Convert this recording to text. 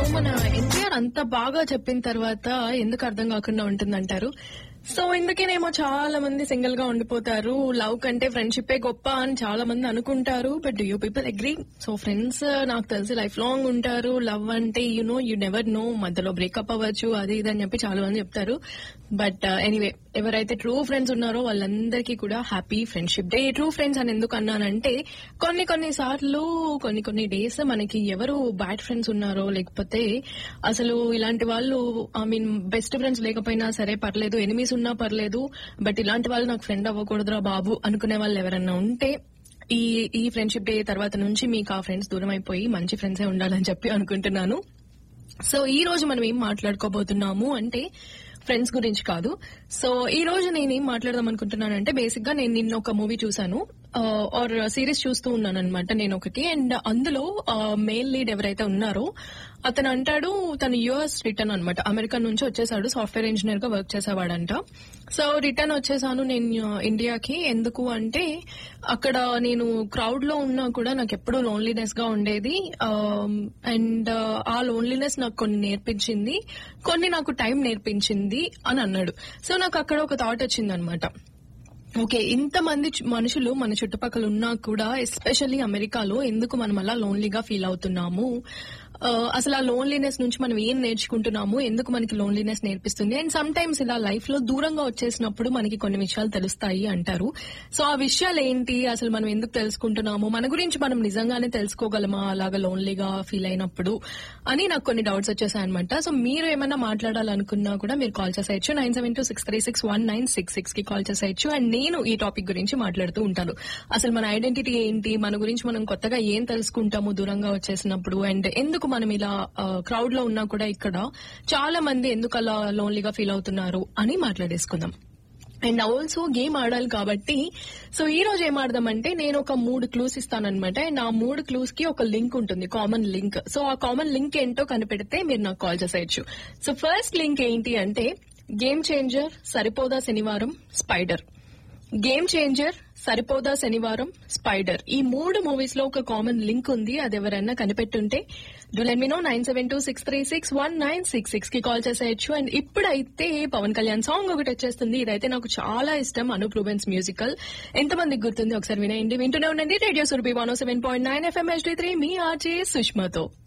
మన ఎన్టీఆర్ అంత బాగా చెప్పిన తర్వాత ఎందుకు అర్థం కాకుండా ఉంటుందంటారు సో ఇందుకేనేమో చాలా మంది సింగిల్ గా ఉండిపోతారు లవ్ కంటే ఫ్రెండ్షిప్ గొప్ప అని చాలా మంది అనుకుంటారు but do you people agree so friends నాకు తెలిసి లైఫ్ లాంగ్ ఉంటారు లవ్ అంటే you know you never know మధ్యలో బ్రేకప్ అవ్వచ్చు అది ఇది అని చెప్పి చాలా మంది చెప్తారు బట్ ఎనీవే ఎవరైతే ట్రూ ఫ్రెండ్స్ ఉన్నారో వాళ్ళందరికీ కూడా happy friendship day true friends అని ఎందుకు అన్నానంటే కొన్ని కొన్ని సార్లు కొన్ని కొన్ని డేస్ మనకి ఎవరు బ్యాడ్ ఫ్రెండ్స్ ఉన్నారో లేకపోతే అసలు ఇలాంటి వాళ్ళు ఐ మీన్ బెస్ట్ ఫ్రెండ్స్ లేకపోయినా సరే పర్లేదు ఎనిమీస్ ఉన్నా పర్లేదు బట్ ఇలాంటి వాళ్ళు నాకు ఫ్రెండ్ అవ్వకూడదురా బాబు అనుకునే వాళ్ళు ఎవరన్నా ఉంటే ఈ ఈ ఫ్రెండ్షిప్ డే తర్వాత నుంచి మీకు ఆ ఫ్రెండ్స్ దూరం అయిపోయి మంచి ఫ్రెండ్సే ఉండాలని చెప్పి అనుకుంటున్నాను సో ఈ రోజు మనం ఏం మాట్లాడుకోబోతున్నాము అంటే ఫ్రెండ్స్ గురించి కాదు సో ఈ రోజు నేను ఏం మాట్లాడదాం అనుకుంటున్నానంటే బేసిక్ గా నేను నిన్న ఒక మూవీ చూసాను ఆర్ సిరీస్ చూస్తూ ఉన్నాను అనమాట నేను ఒకటి అండ్ అందులో మేల్ లీడ్ ఎవరైతే ఉన్నారో అతను అంటాడు తను యుఎస్ రిటర్న్ అనమాట అమెరికా నుంచి వచ్చేసాడు సాఫ్ట్వేర్ ఇంజనీర్ గా వర్క్ చేసేవాడంట సో రిటర్న్ వచ్చేసాను నేను ఇండియాకి ఎందుకు అంటే అక్కడ నేను క్రౌడ్ లో ఉన్నా కూడా నాకు ఎప్పుడూ లోన్లీనెస్ గా ఉండేది అండ్ ఆ లోన్లీనెస్ నాకు కొన్ని నేర్పించింది కొన్ని నాకు టైం నేర్పించింది అని అన్నాడు సో నాకు అక్కడ ఒక థాట్ వచ్చింది అనమాట ఓకే ఇంతమంది చు- మనుషులు మన చుట్టుపక్కల ఉన్నా కూడా ఎస్పెషల్లీ అమెరికాలో ఎందుకు మనం అలా లోన్లీగా ఫీల్ అవుతున్నాము ఆ, అసలు ఆ లోన్లీనెస్ నుంచి మనం ఏం నేర్చుకుంటున్నాము ఎందుకు మనకి లోన్లీనెస్ నేర్పిస్తుంది అండ్ సమ్ టైమ్స్ ఇలా లైఫ్ లో దూరంగా వచ్చేసినప్పుడు మనకి కొన్ని విషయాలు తెలుస్తాయి అంటారు సో ఆ విషయాలు ఏంటి అసలు మనం ఎందుకు తెలుసుకుంటున్నాము మన గురించి మనం నిజంగానే తెలుసుకోగలమా అలాగా లోన్లీగా ఫీల్ అయినప్పుడు అని నాకు కొన్ని డౌట్స్ వచ్చేసాయి అనమాట సో మీరు ఏమైనా మాట్లాడాలనుకున్నా కూడా మీరు కాల్ చేసేయచ్చు nine seven two six three six one nine six six కి కాల్ చేసేయచ్చు అండ్ నేను ఈ టాపిక్ గురించి మాట్లాడుతూ ఉంటాను అసలు మన ఐడెంటిటీ ఏంటి మన గురించి మనం కొత్తగా ఏం తెలుసుకుంటాము దూరంగా వచ్చేసినప్పుడు అండ్ ఎందుకు మనం ఇలా క్రౌడ్ లో ఉన్నా కూడా ఇక్కడ చాలా మంది ఎందుకు అలా లోన్లీగా ఫీల్ అవుతున్నారు అని మాట్లాడేసుకుందాం అండ్ ఆల్సో గేమ్ ఆడాలి కాబట్టి సో ఈ రోజు ఏం ఆడదామంటే నేను ఒక మూడు క్లూస్ ఇస్తానన్నమాట అండ్ ఆ మూడు క్లూస్ కి ఒక లింక్ ఉంటుంది కామన్ లింక్ సో ఆ కామన్ లింక్ ఏంటో కనిపెడితే మీరు నాకు కాల్ చేసేయచ్చు సో ఫస్ట్ లింక్ ఏంటి అంటే గేమ్ చేంజర్ సరిపోదా శనివారం స్పైడర్ గేమ్ చేంజర్ సరిపోదా శనివారం స్పైడర్ ఈ మూడు మూవీస్ లో ఒక కామన్ లింక్ ఉంది అది ఎవరైనా కనిపెట్టుంటే do let me know nine seven two six three six one nine six six కి కాల్ చేసేయచ్చు అండ్ ఇప్పుడైతే పవన్ కళ్యాణ్ సాంగ్ ఒకటి వచ్చేస్తుంది ఇదైతే నాకు చాలా ఇష్టం అనూప్ రూబెన్స్ మ్యూజికల్ ఎంతమందికి గుర్తుంది ఒకసారి వినేయండి వింటూనే ఉండండి radio Surabhi one seven point nine FM HD three మీ ఆర్జే సుష్మతో